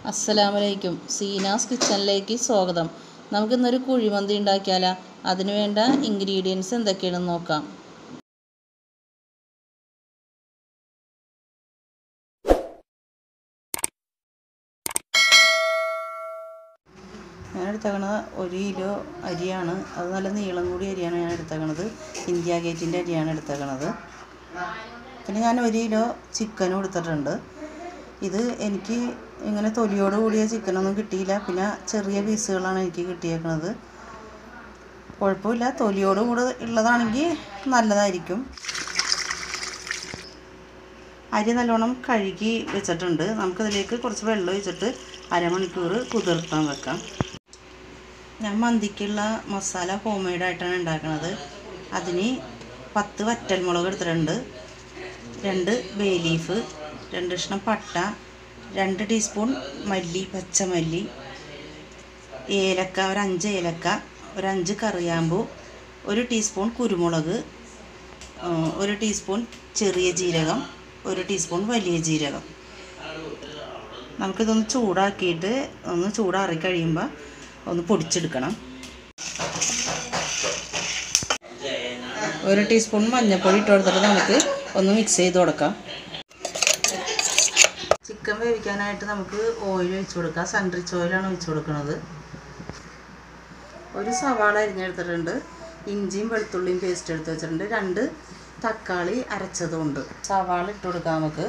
അസ്സലാമലൈക്കും സീനാസ് കിച്ചണിലേക്ക് സ്വാഗതം നമുക്കിന്നൊരു കുഴിമന്തി ഉണ്ടാക്കിയാലോ അതിന് വേണ്ട ഇൻഗ്രീഡിയൻസ് എന്തൊക്കെയാണെന്ന് നോക്കാം ഞാൻ എടുത്തേക്കണത് ഒരു കിലോ അരിയാണ് അത് നല്ല നീളം കൂടിയ അരിയാണ് ഞാൻ എടുത്തേക്കണത് ഇന്ത്യ ഗേറ്റിൻ്റെ അരിയാണ് എടുത്തേക്കണത് പിന്നെ ഞാൻ ഒരു കിലോ ചിക്കനും എടുത്തിട്ടുണ്ട് ഇത് എനിക്ക് ഇങ്ങനെ തൊലിയോട് കൂടിയ ചിക്കനൊന്നും കിട്ടിയില്ല പിന്നെ ചെറിയ പീസുകളാണ് എനിക്ക് കിട്ടിയേക്കുന്നത് കുഴപ്പമില്ല തൊലിയോട് കൂടെ ഉള്ളതാണെങ്കിൽ നല്ലതായിരിക്കും അരി നല്ലോണം കഴുകി വെച്ചിട്ടുണ്ട് നമുക്കതിലേക്ക് കുറച്ച് വെള്ളം ഒഴിച്ചിട്ട് അരമണിക്കൂർ കുതിർത്താൻ വെക്കാം ഞാൻ മന്തിക്കുള്ള മസാല ഹോം മെയ്ഡായിട്ടാണ് ഉണ്ടാക്കുന്നത് അതിന് പത്ത് വറ്റൽമുളക് എടുത്തിട്ടുണ്ട് രണ്ട് ബേ ലീഫ് രണ്ട് കഷ്ണം പട്ട രണ്ട് ടീസ്പൂൺ മല്ലി പച്ചമല്ലി ഏലക്ക ഒരു അഞ്ച് ഏലക്ക ഒരു അഞ്ച് കറിയാമ്പു ഒരു ടീസ്പൂൺ കുരുമുളക് ആ, ഒരു ടീസ്പൂൺ ചെറിയ ജീരകം ഒരു ടീസ്പൂൺ വലിയ ജീരകം നമുക്കിതൊന്ന് ചൂടാക്കിയിട്ട് ഒന്ന് ചൂടാറി കഴിയുമ്പോൾ ഒന്ന് പൊടിച്ചെടുക്കണം ഒരു ടീസ്പൂൺ മഞ്ഞൾപ്പൊടി ഇട്ട് കൊടുത്തിട്ട് നമുക്ക് ഒന്ന് മിക്സ് ചെയ്ത് കൊടുക്കാം ചിക്കൻ വേവിക്കാനായിട്ട് നമുക്ക് ഓയിൽ ഒഴിച്ച് കൊടുക്കാം സൺറിച്ച് ഓയിലാണ് ഒഴിച്ച് കൊടുക്കുന്നത് ഒരു സവാള അരിഞ്ഞെടുത്തിട്ടുണ്ട് ഇഞ്ചിയും വെളുത്തുള്ളിയും പേസ്റ്റ് എടുത്ത് വെച്ചിട്ടുണ്ട് രണ്ട് തക്കാളി അരച്ചതുമുണ്ട് സവാള ഇട്ട് കൊടുക്കാം നമുക്ക്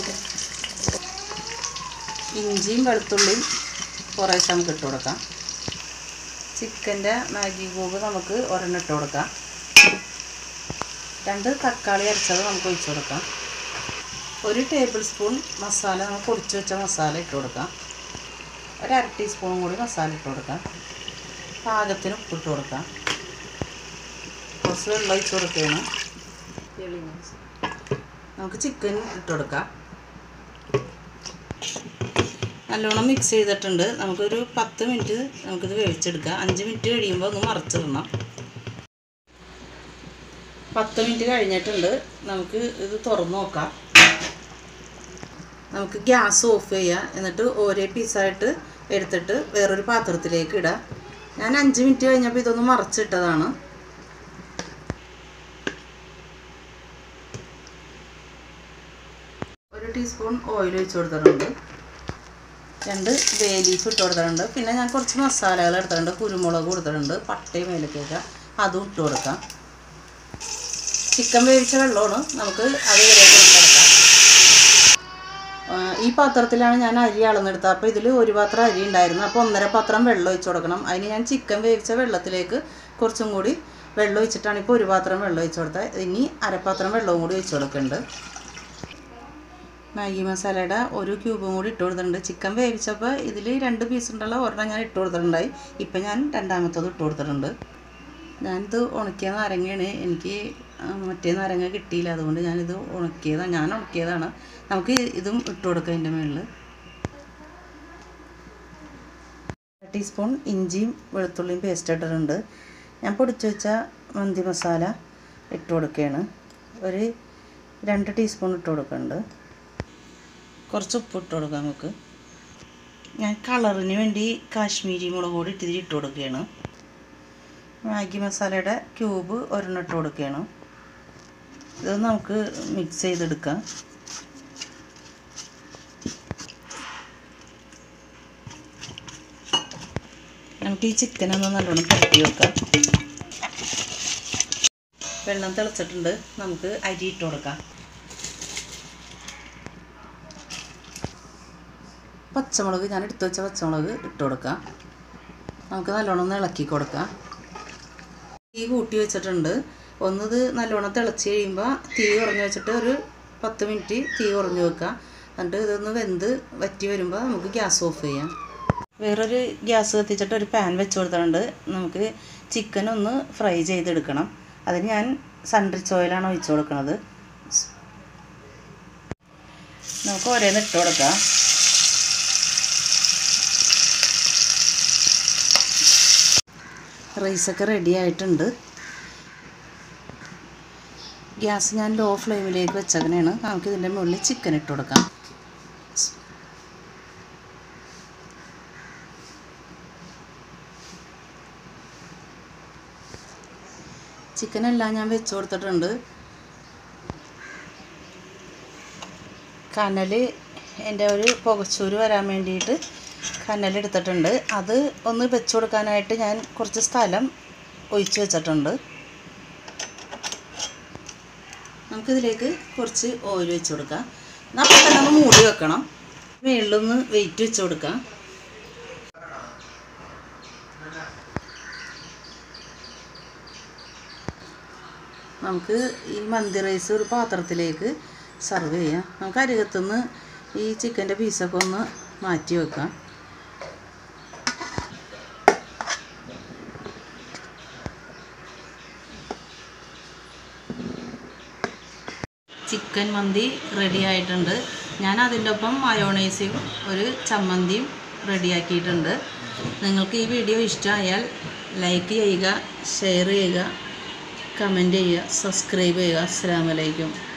ഇഞ്ചിയും വെളുത്തുള്ളിയും കുറേശ്ശെ നമുക്ക് ഇട്ട് കൊടുക്കാം ചിക്കൻ്റെ മാഗി ക്യൂബ് നമുക്ക് ഒരെണ്ണം ഇട്ട് കൊടുക്കാം രണ്ട് തക്കാളി അരച്ചത് നമുക്ക് ഒഴിച്ച് കൊടുക്കാം ഒരു ടേബിൾ സ്പൂൺ മസാല നമ്മൾ പൊടിച്ച് വെച്ച മസാല ഇട്ട് കൊടുക്കാം ഒരു അര ടീസ്പൂൺ കൂടി മസാല ഇട്ട് കൊടുക്കാം പാകത്തിന് ഉപ്പിട്ട് കൊടുക്കാം കുറച്ച് വെള്ളം ഒഴിച്ച് കൊടുക്കുകയാണ് നമുക്ക് ചിക്കൻ ഇട്ട് കൊടുക്കാം നല്ലോണം മിക്സ് ചെയ്തിട്ടുണ്ട് നമുക്കൊരു പത്ത് മിനിറ്റ് നമുക്കിത് വേവിച്ചെടുക്കാം അഞ്ച് മിനിറ്റ് കഴിയുമ്പോൾ ഒന്ന് മറച്ചിടണം പത്ത് മിനിറ്റ് കഴിഞ്ഞിട്ടുണ്ട് നമുക്ക് ഇത് തുറന്ന് നോക്കാം നമുക്ക് ഗ്യാസ് ഓഫ് ചെയ്യാം എന്നിട്ട് ഓരോ പീസായിട്ട് എടുത്തിട്ട് വേറൊരു പാത്രത്തിലേക്ക് ഇടാം ഞാൻ അഞ്ച് മിനിറ്റ് കഴിഞ്ഞപ്പോൾ ഇതൊന്ന് മറച്ചിട്ടതാണ് ഒരു ടീസ്പൂൺ ഓയിൽ ഒഴിച്ച് കൊടുത്തിട്ടുണ്ട് രണ്ട് ബേ ലീഫ് ഇട്ട് കൊടുത്തിട്ടുണ്ട് പിന്നെ ഞാൻ കുറച്ച് മസാലകൾ എടുത്തിട്ടുണ്ട് കുരുമുളക് കൊടുത്തിട്ടുണ്ട് പട്ടയും ഏലക്കൊക്കെ അതും ഇട്ട് കൊടുക്കാം ചിക്കൻ വേവിച്ച വെള്ളമാണ് നമുക്ക് അത് ഇതിലേക്ക് ഇട്ടെടുക്കാം ആ, ഈ പാത്രത്തിലാണ് ഞാൻ അരി അളന്നെടുത്തത് അപ്പോൾ ഇതിൽ ഒരു പാത്രം അരി ഉണ്ടായിരുന്നു അപ്പോൾ ഒന്നര പാത്രം വെള്ളം ഒഴിച്ച് കൊടുക്കണം അതിന് ഞാൻ ചിക്കൻ വേവിച്ച വെള്ളത്തിലേക്ക് കുറച്ചും കൂടി വെള്ളം ഒഴിച്ചിട്ടാണ് ഇപ്പോൾ ഒരു പാത്രം വെള്ളം ഒഴിച്ച് കൊടുത്തത് ഇനി അരപ്പാത്രം വെള്ളവും കൂടി ഒഴിച്ച് കൊടുക്കുന്നുണ്ട് മാഗി മസാലയുടെ ഒരു ക്യൂബും കൂടി ഇട്ട് കൊടുത്തിട്ടുണ്ട് ചിക്കൻ വേവിച്ചപ്പോൾ ഇതിൽ രണ്ട് പീസ് ഉണ്ടല്ലോ ഒരെണ്ണം ഞാൻ ഇട്ട് കൊടുത്തിട്ടുണ്ടായി ഇപ്പം ഞാൻ രണ്ടാമത്തത് ഇട്ട് കൊടുത്തിട്ടുണ്ട് ഞാനിത് ഉണക്കിയ നാരങ്ങയാണ് എനിക്ക് ആ, മറ്റേ നാരങ്ങ കിട്ടിയില്ല അതുകൊണ്ട് ഞാനിത് ഉണക്കിയതാണ് ഞാൻ ഉണക്കിയതാണ് നമുക്ക് ഇതും ഇട്ട് കൊടുക്കാം ഇതിൻ്റെ മുകളിൽ ടീസ്പൂൺ ഇഞ്ചിയും വെളുത്തുള്ളിയും പേസ്റ്റ് ഇട്ടിട്ടുണ്ട് ഞാൻ പൊടിച്ച് വെച്ച മന്തി മസാല ഇട്ട് കൊടുക്കുകയാണ് ഒരു രണ്ട് ടീസ്പൂൺ ഇട്ട് കൊടുക്കുന്നുണ്ട് കുറച്ച് ഉപ്പ് ഇട്ട് കൊടുക്കാം നമുക്ക് ഞാൻ കളറിന് വേണ്ടി കാശ്മീരി മുളക് പൊടി ഇത്തിരി ഇട്ട് കൊടുക്കുകയാണ് മാഗി മസാലയുടെ ക്യൂബ് ഒരെണ്ണം ഇട്ട് കൊടുക്കുകയാണ് ഇത് നമുക്ക് മിക്സ് ചെയ്തെടുക്കാം നമുക്ക് ഈ ചിക്കൻ ഒന്ന് നല്ലോണം പുരട്ടി വെക്കാം വെള്ളം തിളച്ചിട്ടുണ്ട് നമുക്ക് അരി ഇട്ട് കൊടുക്കാം പച്ചമുളക് ഞാൻ എടുത്തു വെച്ച പച്ചമുളക് ഇട്ട് കൊടുക്കാം നമുക്ക് നല്ലോണം ഒന്ന് ഇളക്കി കൊടുക്കാം തീ കൂട്ടി വെച്ചിട്ടുണ്ട് ഒന്നത് നല്ലോണം തിളച്ച് കഴിയുമ്പോൾ തീ കുറഞ്ഞ് വെച്ചിട്ട് ഒരു പത്ത് മിനിറ്റ് തീ കുറഞ്ഞ് വെക്കുക എന്നിട്ട് ഇതൊന്ന് വെന്ത് വറ്റി വരുമ്പോൾ നമുക്ക് ഗ്യാസ് ഓഫ് ചെയ്യാം വേറൊരു ഗ്യാസ് കത്തിച്ചിട്ട് ഒരു പാൻ വെച്ച് കൊടുത്തിട്ടുണ്ട് നമുക്ക് ചിക്കൻ ഒന്ന് ഫ്രൈ ചെയ്തെടുക്കണം അതിന് ഞാൻ സൺറിച്ച് ഓയിലാണ് ഒഴിച്ച് കൊടുക്കുന്നത് നമുക്ക് ഓരോന്ന് ഇട്ട് കൊടുക്കാം റൈസൊക്കെ റെഡി ആയിട്ടുണ്ട് ഗ്യാസ് ഞാൻ ലോ ഫ്ലെയിമിലേക്ക് വെച്ചതിനാണ് നമുക്ക് ഇതിൻ്റെ മുകളിൽ ചിക്കൻ ഇട്ട് കൊടുക്കാം ചിക്കൻ എല്ലാം ഞാൻ വെച്ച് കൊടുത്തിട്ടുണ്ട് കനൽ എൻ്റെ ഒരു പുകച്ചൂര് വരാൻ വേണ്ടിയിട്ട് കനലെടുത്തിട്ടുണ്ട് അത് ഒന്ന് വെച്ച് കൊടുക്കാനായിട്ട് ഞാൻ കുറച്ച് സ്ഥലം ഒഴിച്ച് വെച്ചിട്ടുണ്ട് നമുക്കിതിലേക്ക് കുറച്ച് ഓയിൽ വെച്ച് കൊടുക്കാം നമ്മൾ തന്നെ ഒന്ന് മൂടി വെക്കണം മുകളിലൊന്ന് വെയിറ്റ് വെച്ച് കൊടുക്കാം നമുക്ക് ഈ മന്തി റൈസ് ഒരു പാത്രത്തിലേക്ക് സർവ് ചെയ്യാം നമുക്ക് അരികത്തുനിന്ന് ഈ ചിക്കൻ്റെ പീസൊക്കെ ഒന്ന് മാറ്റി വെക്കാം ചിക്കൻ മന്തി റെഡി ആയിട്ടുണ്ട് ഞാൻ അതിൻ്റെ ഒപ്പം മയോണൈസും ഒരു ചമ്മന്തിയും റെഡിയാക്കിയിട്ടുണ്ട് നിങ്ങൾക്ക് ഈ വീഡിയോ ഇഷ്ടമായാൽ ലൈക്ക് ചെയ്യുക ഷെയർ ചെയ്യുക കമൻറ്റ് ചെയ്യുക സബ്സ്ക്രൈബ് ചെയ്യുക അസ്സാം വലൈക്കും